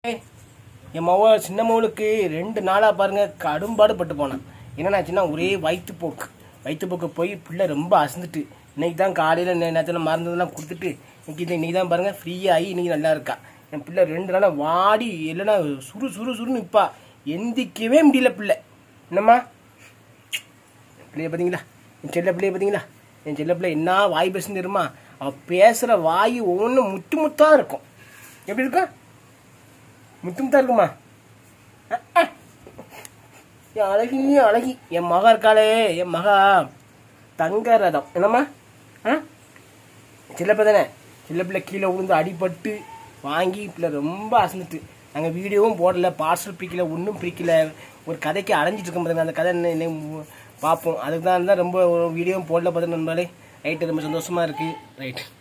என் மவ சின்ன மவளுக்கு ரெண்டு நாளாக பாருங்க கடும்பாடு பட்டு போனான் என்னன்னாச்சுன்னா ஒரே வயிற்றுப்போக்கு வயிற்றுப்போக்கு போய் பிள்ளை ரொம்ப அசந்துட்டு இன்னைக்கு தான் காலையில் நேரத்தில் மருந்ததெல்லாம் கொடுத்துட்டு இன்னைக்கு இன்னைக்கு தான் பாருங்க ஃப்ரீயாகி இன்னைக்கு நல்லா இருக்கா என் பிள்ளை ரெண்டு நாளாக வாடி இல்லைன்னா சுறு சுறு சுறுன்னு நிற்பா எந்திக்கவே முடியல பிள்ளை என்னம்மா பிள்ளைய பார்த்தீங்களா என் செல்ல பிள்ளைய பார்த்தீங்களா என் செல்ல பிள்ளை என்ன வாய் பேசுன்னு தெரியுமா அவள் பேசுகிற வாய் ஒவ்வொன்றும் முத்து முத்தா இருக்கும் எப்படி இருக்கா முத்து முத்தா இருக்குமா அஹ், அஹ். என் அழகி அழகி என் மகா இருக்காளே என் மகா தங்க ரதம் என்னம்மா ஆ சில்லப்ப தானே சில்ல பிள்ளை கீழே விழுந்து அடிபட்டு வாங்கி பிள்ளை ரொம்ப அசந்துட்டு நாங்கள் வீடியோவும் போடல பார்சல் பிரிக்கல ஒன்றும் பிரிக்கல ஒரு கதைக்கு அலைஞ்சிட்டு இருக்கோம் பாருங்க அந்த கதை என்ன- என்ன பார்ப்போம் அதுக்கு தான் தான் ரொம்ப வீடியோவும் போடல பார்த்து நண்பர்களே ரைட்டு ரொம்ப சந்தோஷமாக இருக்குது ரைட்